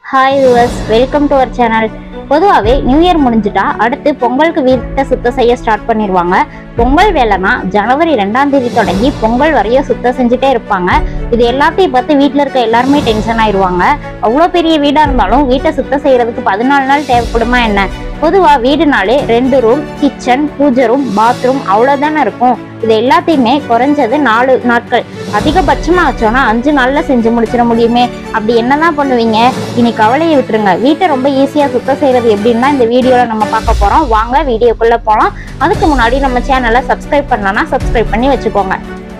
hi viewers welcome to our channel பொதுவாகவே new year முடிஞ்சுட்டா அடுத்து பொங்கலுக்கு வீட்டை சுத்தம் செய்ய ஸ்டார்ட் பண்ணிடுவாங்க பொங்கல் வேலைனா ஜனவரி ரெண்டாம் தேதி தொடங்கி பொங்கல் வரையும் சுத்தம் செஞ்சுட்டே இருப்பாங்க இது எல்லாத்தையும் பார்த்து வீட்டில் இருக்க எல்லாருமே டென்ஷன் ஆயிடுவாங்க அவ்வளோ பெரிய வீடாக இருந்தாலும் வீட்டை சுத்தம் செய்யறதுக்கு பதினாலு நாள் தேவைப்படுமா என்ன பொதுவாக வீடுனாலே ரெண்டு ரூம் கிச்சன் பூஜை ரூம் பாத்ரூம் அவ்வளோதானே இருக்கும் இது எல்லாத்தையுமே குறைஞ்சது நாலு நாட்கள் அதிகபட்சமா வச்சோன்னா அஞ்சு நாள்ல செஞ்சு முடிச்சிட முடியுமே அப்படி என்னதான் பண்ணுவீங்க இனி கவலையை விட்டுருங்க வீட்டை ரொம்ப ஈஸியா சுத்தம் செய்யறது எப்படின்னா இந்த வீடியோல நம்ம பார்க்க போறோம் வாங்க வீடியோக்குள்ள போலாம் அதுக்கு முன்னாடி நம்ம சேனலை சப்ஸ்கிரைப் பண்ணலன்னா சப்ஸ்கிரைப் பண்ணி வச்சுக்கோங்க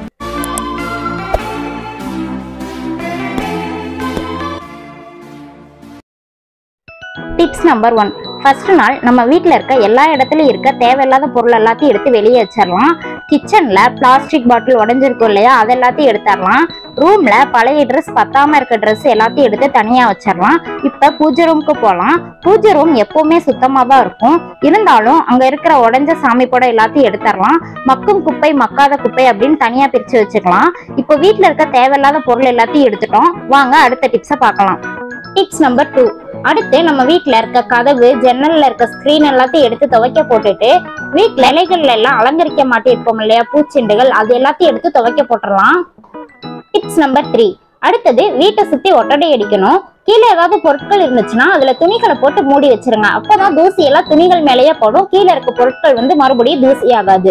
டிப்ஸ் நம்பர் ஒன் ஃபர்ஸ்ட் நாள் நம்ம வீட்டில் இருக்க எல்லா இடத்துலையும் இருக்க தேவையில்லாத பொருள் எல்லாத்தையும் எடுத்து வெளியே வச்சிடலாம் கிச்சனில் பிளாஸ்டிக் பாட்டில் உடஞ்சிருக்கும் இல்லையா அது எல்லாத்தையும் எடுத்துடலாம் ரூம்ல பழைய ட்ரெஸ் பத்தாம இருக்க ட்ரெஸ் எல்லாத்தையும் எடுத்து தனியா வச்சிடலாம் இப்ப பூஜை ரூமுக்கு போகலாம் பூஜை ரூம் எப்பவுமே சுத்தமா தான் இருக்கும் இருந்தாலும் அங்க இருக்கிற உடஞ்ச சாமி படம் எல்லாத்தையும் எடுத்துடலாம் மக்கும் குப்பை மக்காத குப்பை அப்படின்னு தனியா பிரிச்சு வச்சுக்கலாம் இப்போ வீட்ல இருக்க தேவையில்லாத பொருள் எல்லாத்தையும் எடுத்துட்டோம் வாங்க அடுத்த டிப்ஸை பார்க்கலாம் டிப்ஸ் நம்பர் டூ அடுத்து நம்ம வீட்ல இருக்க கதவு ஜன்னல்ல இருக்க ஸ்கிரீன் எல்லாத்தையும் எடுத்து துவைக்க போட்டுட்டு வீட்ல இலைகள்ல எல்லாம் அலங்கரிக்க மாட்டிருப்போம் இல்லையா பூச்செண்டுகள் அது எல்லாத்தையும் எடுத்து துவைக்க போட்டுடலாம் டிப்ஸ் நம்பர் த்ரீ அடுத்தது வீட்டை சுத்தி ஒட்டடை அடிக்கணும் கீழே ஏதாவது பொருட்கள் இருந்துச்சுன்னா அதுல துணிகளை போட்டு மூடி வச்சிருங்க அப்பதான் தூசி எல்லாம் துணிகள் மேலேயே போடும் கீழே இருக்க பொருட்கள் வந்து மறுபடியும் தூசி ஆகாது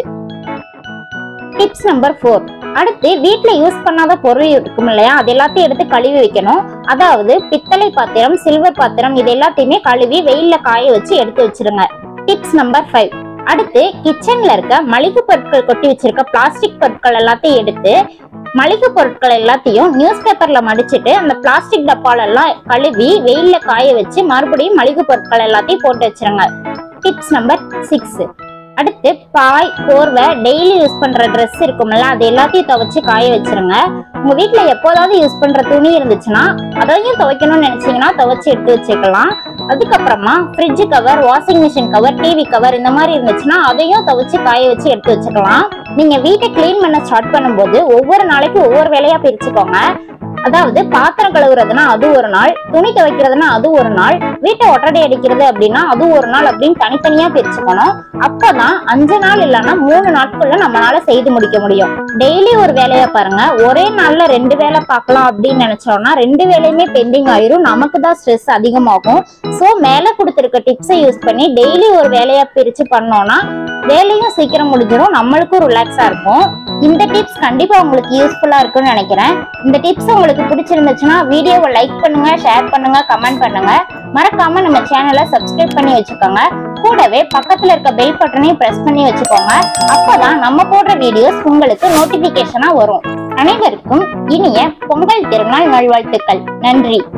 டிப்ஸ் நம்பர் ஃபோர் அடுத்து வீட்ல யூஸ் பண்ணாத பொருள் இருக்கும் இல்லையா அது எல்லாத்தையும் எடுத்து கழுவி வைக்கணும் அதாவது பித்தளை பாத்திரம் சில்வர் பாத்திரம் இது எல்லாத்தையுமே கழுவி வெயில்ல காய வச்சு எடுத்து வச்சிருங்க டிப்ஸ் நம்பர் ஃபைவ் அடுத்து கிச்சன்ல இருக்க மளிகை பொருட்கள் கொட்டி வச்சிருக்க பிளாஸ்டிக் பொருட்கள் எல்லாத்தையும் எடுத்து மளிகை பொருட்கள் எல்லாத்தையும் நியூஸ் பேப்பர்ல மடிச்சிட்டு அந்த பிளாஸ்டிக் டப்பால எல்லாம் கழுவி வெயில்ல காய வச்சு மறுபடியும் மளிகை பொருட்கள் எல்லாத்தையும் போட்டு வச்சிருங்க டிப்ஸ் நம்பர் சிக்ஸ் அடுத்து பாய் போர்வை டெய்லி யூஸ் பண்ற ட்ரெஸ் இருக்கும்ல அது எல்லாத்தையும் துவைச்சு காய வச்சிருங்க உங்க வீட்ல எப்போதாவது யூஸ் பண்ற துணி இருந்துச்சுன்னா அதையும் துவைக்கணும்னு நினைச்சீங்கன்னா துவைச்சு எடுத்து வச்சுக்கலாம் அதுக்கப்புறமா fridge cover washing machine cover TV cover இந்த மாதிரி இருந்துச்சுன்னா அதையும் துவைச்சு காய வச்சு எடுத்து வச்சுக்கலாம் நீங்க வீட்டை க்ளீன் பண்ண ஸ்டார்ட் பண்ணும்போது ஒவ்வொரு நாளைக்கு ஒவ்வொரு வேலையா பிரிச்சுக்கோங்க அதாவது பாத்திரம் கழுவுறதுனா அது ஒரு நாள் துணி துவைக்கிறதுனா அது ஒரு நாள் வீட்டை ஒட்டடை அடிக்கிறது அப்படின்னா அது ஒரு நாள் அப்படின்னு தனித்தனியா பிரிச்சுக்கணும் அப்பதான் அஞ்சு நாள் இல்லைன்னா மூணு நாட்கள்ல நம்மளால செய்து முடிக்க முடியும் டெய்லி ஒரு வேலையை பாருங்க ஒரே நாள்ல ரெண்டு வேலை பார்க்கலாம் அப்படின்னு நினைச்சோம்னா ரெண்டு வேலையுமே பெண்டிங் ஆயிரும் நமக்கு தான் ஸ்ட்ரெஸ் அதிகமாகும் ஸோ மேலே கொடுத்துருக்க டிப்ஸை யூஸ் பண்ணி டெய்லி ஒரு வேலையா பிரிச்சு பண்ணோம்னா வேலையும் சீக்கிரம் முடிஞ்சிடும் நம்மளுக்கும் ரிலாக்ஸா இருக்கும் இந்த டிப்ஸ் கண்டிப்பா உங்களுக்கு யூஸ்ஃபுல்லா இருக்கும்னு நினைக்கிறேன் இந்த டிப்ஸ் உங்களுக்கு பிடிச்சிருந்துச்சுன்னா வீடியோவை லைக் பண்ணுங்க ஷேர் பண்ணுங்க கமெண்ட் பண்ணுங்க மறக்காம நம்ம சேனலை சப்ஸ்கிரைப் பண்ணி வச்சுக்கோங்க கூடவே பக்கத்துல இருக்க பெல் பட்டனையும் பிரஸ் பண்ணி வச்சுக்கோங்க அப்பதான் நம்ம போடுற வீடியோஸ் உங்களுக்கு நோட்டிபிகேஷனா வரும் அனைவருக்கும் இனிய பொங்கல் திருநாள் நல்வாழ்த்துக்கள் நன்றி